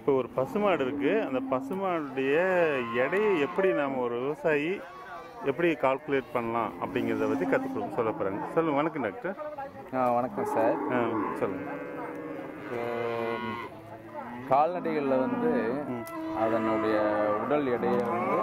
இப்போ ஒரு பசுமாடு இருக்கு அந்த பசுமாடுடைய எடையை எப்படி நாம ஒரு விவசாயி எப்படி கால்குலேட் பண்ணலாம் அப்படிங்கிறத பற்றி கற்றுக் கொடுக்க சொல்ல போகிறாங்க சொல்லுங்க வணக்கம் டாக்டர் ஆ வணக்கம் சார் ஆ சொல்லுங்க இப்போ, கால்நடைகளில் வந்து அதனுடைய உடல் எடையை வந்து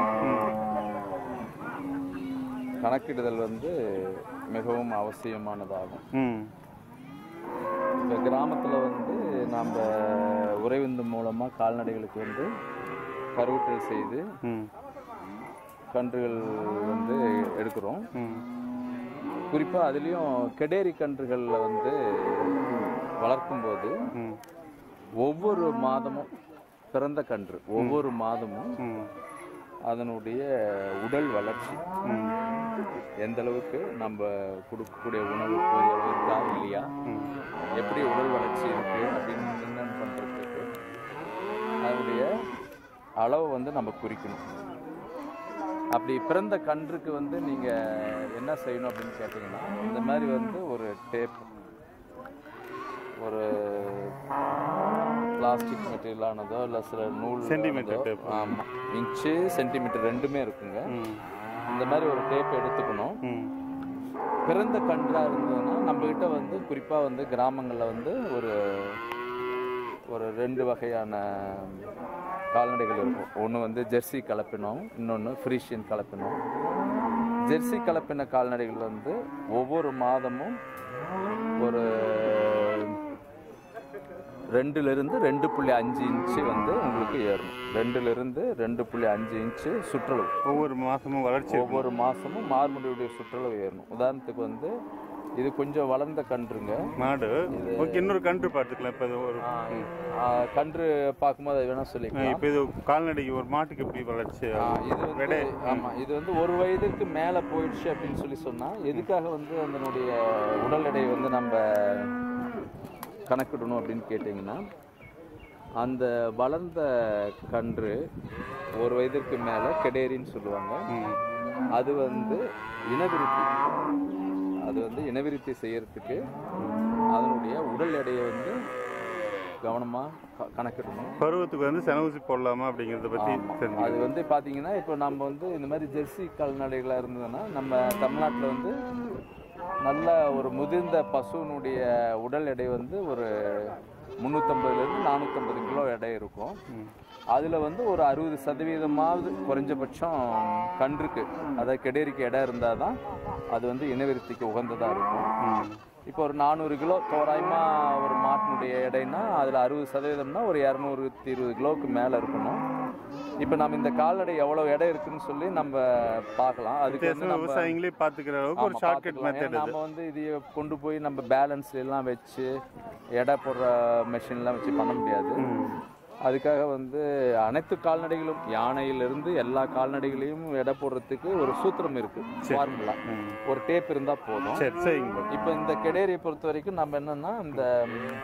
கணக்கிடுதல் வந்து மிகவும் அவசியமானதாகும் ம் இப்போ கிராமத்தில் வந்து நாம் உறைவிந்து மூலமாக கால்நடைகளுக்கு வந்து கருவுற்றல் செய்து ம் கன்றுகள் வந்து எடுக்கிறோம் ம் குறிப்பாக அதுலேயும் கெடேரி கன்றுகளில் வந்து வளர்க்கும்போது ம் ஒவ்வொரு மாதமும் பிறந்த கன்று ஒவ்வொரு மாதமும் ம் அதனுடைய உடல் வளர்ச்சி ம் எந்த அளவுக்கு நம்ம கொடுக்கக்கூடிய உணவு போதிய அளவு இருக்கா இல்லையா எப்படி உடல் வளர்ச்சி இருக்கு அப்படின்னு நிர்ணயம் பண்றதுக்கு அதனுடைய அளவை வந்து நம்ம குறிக்கணும் அப்படி பிறந்த கன்றுக்கு வந்து நீங்க என்ன செய்யணும் அப்படின்னு கேட்டீங்கன்னா இந்த மாதிரி வந்து ஒரு டேப் ஒரு பிளாஸ்டிக் மெட்டீரியலானதோ இல்லை சில நூல் Centimeter tape. ஆமாம் இன்ச்சு சென்டிமீட்டர் ரெண்டுமே இருக்குங்க ம் இந்த மாதிரி ஒரு டேப் எடுத்துக்கணும் ம் பிறந்த கன்றாக இருந்ததுன்னா நம்மக்கிட்ட வந்து குறிப்பாக வந்து கிராமங்களில் வந்து ஒரு ஒரு ரெண்டு வகையான கால்நடைகள் இருக்கும் ஒன்று வந்து ஜெர்சி கலப்பினம் இன்னொன்று ஃப்ரீஷியன் கலப்பினம் ஜெர்சி கலப்பின கால்நடைகள் வந்து ஒவ்வொரு மாதமும் ஒரு ரெண்டுலேருந்து ரெண்டு புள்ளி அஞ்சு இன்ச்சு வந்து உங்களுக்கு ஏறணும் ரெண்டுலேருந்து ரெண்டு புள்ளி அஞ்சு இன்ச்சு சுற்றளவு ஒவ்வொரு மாதமும் வளர்ச்சி இருக்கும். ஒவ்வொரு மாசமும் மார்புடைய சுற்றளவு ஏறணும் உதாரணத்துக்கு வந்து இது கொஞ்சம் வளர்ந்த கன்றுங்க மாடு ஓகே இன்னொரு கன்று பார்த்துக்கலாம் இப்போ இது ஒரு ஆ, ஆ, கன்று பார்க்கும்போது அது வேணா சொல்லிக்கலாம் இப்போ இது கால்நடைக்கு ஒரு மாட்டுக்கு எப்படி வளர்ச்சி ஆ, இது வந்து எடை. ஆமா இது வந்து ஒரு வயதுக்கு மேல போயிடுச்சு அப்படின்னு சொல்லி சொன்னா எதுக்காக வந்து அதனுடைய உடல் எடையை வந்து நம்ம கணக்கிடணும் அப்படின்னு கேட்டிங்கன்னா அந்த வளர்ந்த கன்று ஒரு வயதிற்கு மேல கெடேரின்னு சொல்லுவாங்க ம் அது வந்து இனவிருத்தி அது வந்து இனவிருத்தி செய்யறதுக்கு அதனுடைய உடல் எடையை வந்து கவனமாக கணக்கிடணும் பருவத்துக்கு வந்து செனவுசி போடலாமா அப்படிங்கிறத பற்றி தெரிஞ்சு அது வந்து பார்த்தீங்கன்னா இப்போ நம்ம வந்து இந்த மாதிரி ஜெர்சி கால்நடைகளாக இருந்ததுன்னா நம்ம தமிழ்நாட்டில் வந்து நல்ல ஒரு முதிர்ந்த பசுவினுடைய உடல் எடை வந்து ஒரு முந்நூற்றம்பதுலேருந்து நானூற்றம்பது கிலோ எடை இருக்கும் அதில் வந்து ஒரு அறுபது சதவீதமாவது குறைஞ்சபட்சம் கன்றுக்கு அதாவது கெடேரிக்கு இடம் இருந்தால் தான் அது வந்து இனவிருத்திக்கு உகந்ததாக இருக்கும் இப்போ ஒரு நானூறு கிலோ தோராயமாக ஒரு மாட்டினுடைய எடைனா அதில் அறுபது சதவீதம்னா ஒரு இரநூறுத்தி இருபது கிலோவுக்கு மேலே இருக்கணும் இப்போ நம்ம இந்த கால்நடை எவ்வளோ எடை இருக்குன்னு சொல்லி நம்ம பார்க்கலாம் அதுக்கு வந்து வித்தியாசமா நம்ம விவசாயிங்களே பார்த்துக்கிற அளவுக்கு ஒரு ஆமா, ஷார்ட்கட் பார்த்துக்கலாம். மெத்தட் ஏன்னா இது நம்ம வந்து இதைய கொண்டு போய் நம்ம பேலன்ஸ் எல்லாம் வச்சு எடை போடுற மெஷின்லாம் வச்சு பண்ண முடியாது அதுக்காக வந்து அனைத்து கால்நடைகளும் யானையிலிருந்து எல்லா கால்நடைகளையும் எடை போடுறதுக்கு ஒரு சூத்திரம் இருக்கு ஃபார்முலா ஒரு டேப் இருந்தா போதும் சரி சரிங்க இப்போ இந்த கெடேரியை பொறுத்த வரைக்கும் நம்ம என்னன்னா இந்த ம்,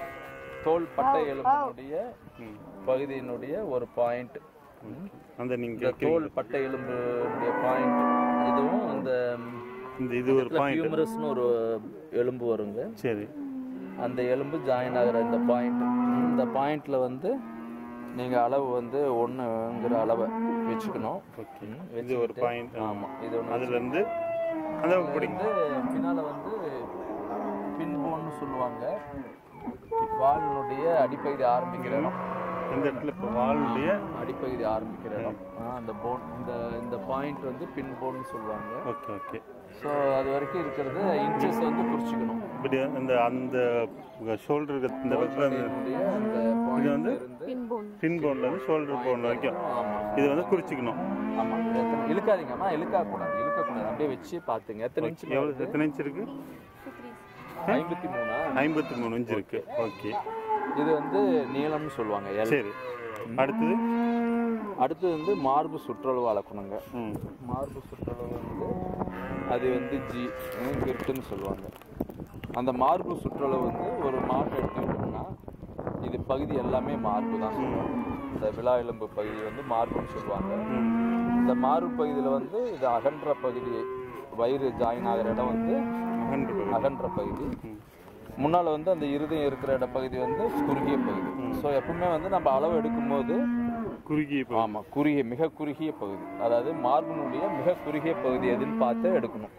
தோல் பட்டை எலும்பினுடைய பகுதியினுடைய ஒரு பாயிண்ட் அந்த இந்த நீங்க தோல் பட்டை எலும்புடைய பாயிண்ட் இதுவும் இந்த இந்த இது ஒரு பாயிண்ட் ஹியூமரஸ்னு ஒரு எலும்பு வருங்க சரி அந்த எலும்பு ஜாயின் ஆகிற இந்த பாயிண்ட் இந்த பாயிண்ட்ல வந்து நீங்க அளவு வந்து ஒண்ணுங்கிற அளவை வச்சுக்கணும் ம், இது ஒரு வச்சுக்கிட்டு- பாயிண்ட் ஆமா இது ஒன்று அதுல இருந்து அந்த பிடி வந்து பின்னால வந்து பின்போன்னு சொல்லுவாங்க வாலினுடைய அடிப்பகுதி ஆரம்பிக்கிற இடம் இந்த இடத்துல இப்போ வாளுடைய அடிப்பகுதி ஆரம்பிக்கிற இடம் ஆ, அந்த போன் இந்த இந்த பாயிண்ட் வந்து பின் போன்னு சொல்லுவாங்க ஓகே ஓகே ஸோ அது வரைக்கும் இருக்கிறது இன்ச்சஸ் வந்து குறிச்சிக்கணும் இப்படி அந்த அந்த ஷோல்டருக்கு இந்த பக்கத்துல அந்த என்னுடைய அந்த இது பாயிண்ட் வந்து இருந்து பின் போன்ல இருந்து ஷோல்டர் போன் வரைக்கும் ஆமா இது வந்து குறிச்சிக்கணும் ஆமா எத்தனை இழுக்காதீங்கம்மா இழுக்க கூடாது இழுக்க கூடாது அப்படியே வச்சு பாத்துங்க எத்தனை இன்ச் எவ்வளவு எத்தனை இன்ச் இருக்கு ஐம்பத்தி மூணா ஐம்பத்தி மூணு இன்ச் இருக்கு ஓகே இது வந்து நீளம்னு சொல்லுவாங்க எல் சரி அடுத்தது அடுத்து வந்து மார்பு சுற்றளவு அளக்கணுங்க ம் மார்பு சுற்றளவு வந்து அது வந்து ஜி கிருட்டுன்னு சொல்லுவாங்க அந்த மார்பு சுற்றளவு வந்து ஒரு மாட்டை எடுத்துக்கிட்டோம்னா இது பகுதி எல்லாமே மார்பு தான் சொல்லுவாங்க இந்த விழா எலும்பு பகுதி வந்து மார்புன்னு சொல்லுவாங்க இந்த மார்பு பகுதியில் வந்து இது அகன்ற பகுதி வயிறு ஜாயின் ஆகிற இடம் வந்து அகன்று அகன்ற பகுதி முன்னால் வந்து அந்த இருதயம் இருக்கிற இட பகுதி வந்து குறுகிய பகுதி ஸோ எப்பவுமே வந்து நம்ம அளவு எடுக்கும்போது குறுகிய பகுதி. ஆமாம் குறுகிய மிக குறுகிய பகுதி அதாவது மார்பினுடைய மிக குறுகிய பகுதி எதுன்னு பார்த்து எடுக்கணும்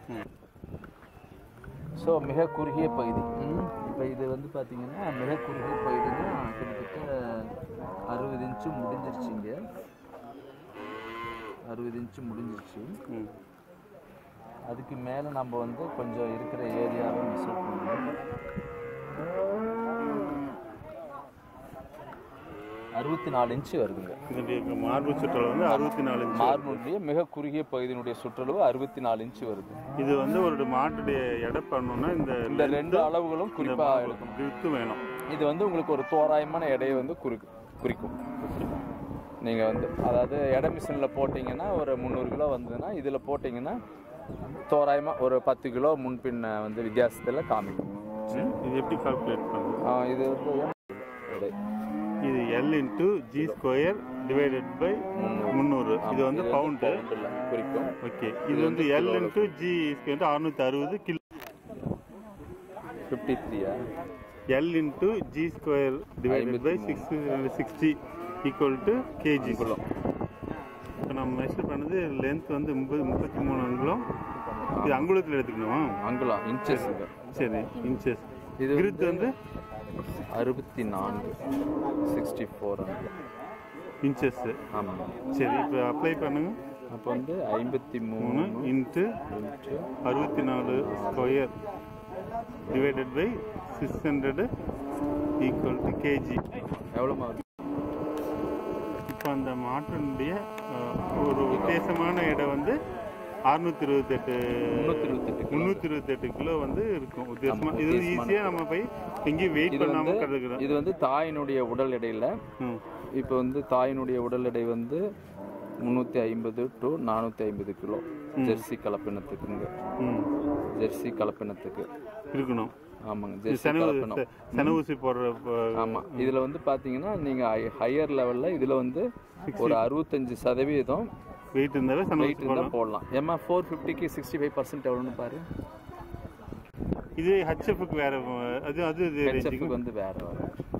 ஸோ மிக குறுகிய பகுதி இப்போ இது வந்து பார்த்தீங்கன்னா மிக குறுகிய பகுதினா கிட்டத்தட்ட அறுபது இன்ச்சு முடிஞ்சிருச்சுங்க அறுபது இன்ச்சு முடிஞ்சிருச்சு ம். அதுக்கு மேலே நம்ம வந்து கொஞ்சம் இருக்கிற ஏரியாவை மெஷர் பண்ணணும் அறுபத்தி நாலு இன்ச்சு வருதுங்க இதனுடைய மார்பு சுற்றளவு வந்து அறுபத்தி நாலு இன்ச்சு மார்பினுடைய மிக குறுகிய பகுதியினுடைய சுற்றளவு அறுபத்தி நாலு இன்ச்சு வருது இது வந்து ஒரு மாட்டுடைய எடை பண்ணணும்னா இந்த இந்த ரெண்டு அளவுகளும் குறிப்பாக எடுக்கணும் வித்து வேணும் இது வந்து உங்களுக்கு ஒரு தோராயமான எடையை வந்து குறி குறிக்கும் நீங்கள் வந்து அதாவது எடை மிஷினில் போட்டிங்கன்னா ஒரு முந்நூறு கிலோ வந்ததுன்னா இதில் போட்டிங்கன்னா தோராயமாக ஒரு பத்து கிலோ முன்பின்ன வந்து வித்தியாசத்தில் காமிக்கும் இது எப்படி கால்குலேட் பண்ணுறது ஆ, இது வந்து எடை இது L into G square divided by முந்நூறு இது வந்து பவுண்டு பவுண்டில் குறிக்கும் ஓகே இது வந்து எல் இன்ட்டு ஜி ஸ்கொயர் அறுநூத்தி அறுபது கிலோ ஃபிஃப்டி த்ரீயா L into G square divided by six sixty equal to KG kilo இப்போ நம்ம மெஷர் பண்ணது லென்த் வந்து முப்பது முப்பத்தி மூணு அங்குலம் இது அங்குலத்தில் எடுத்துக்கணுமா அங்குலம் இன்ச்சஸ் சரி இன்ச்சஸ் இது விருத்து வந்து அறுபத்தி நான்கு சிக்ஸ்டி ஃபோர் இன்ச்சஸ் ஆமாம் சரி இப்போ அப்ளை பண்ணுங்க அப்போ வந்து ஐம்பத்தி மூணு மூணு இன்ட்டு இன்ட்டு அறுபத்தி நாலு square divided by six hundred equal to KG எவ்வளோ மார்க் இப்போ அந்த மாட்டினுடைய அஹ், ஒரு வித்தியாசமான எடை வந்து அறுநூத்தி இருபத்தெட்டு முந்நூற்றி இருபத்தெட்டு கிலோ முந்நூற்றி இருபத்தெட்டு கிலோ வந்து இருக்கும் வித்தியாசமா இது வந்து ஈஸியாக நம்ம போய் எங்கேயும் வெயிட் இது பண்ணாமல் வந்து கற்றுக்கிறோம் இது வந்து தாயினுடைய உடல் எடையில் ம் இப்போ வந்து தாயினுடைய உடல் எடை வந்து முந்நூற்றி ஐம்பது டு நானூற்றி ஐம்பது கிலோ ஜெர்சி கலப்பினத்துக்குங்க ம் ஜெர்சி கலப்பினத்துக்கு இருக்கணும் ஆமாங்க இது ஜெர்சி சென கலப்பினம் சென ஊசி போடுற ப- ஆமாம் இதில் வந்து பார்த்தீங்கன்னா நீங்கள் ஹையர் லெவலில் இதில் வந்து ஒரு அறுபத்தஞ்சு சதவீதம் வெயிட் இருந்தாலே சென வெயிட் ஊசி இருந்தால் போடலாம் ஏமா ஃபோர் ஃபிஃப்டிக்கு சிக்ஸ்டி ஃபைவ் பர்சன்ட் எவ்வளோன்னு பாரு இது ஹச்எஃப்க்கு வேற அஹ், அது அது இது ரேஞ்சுக்கு ஹெச்எஃப்க்கு வந்து வேறு வரும்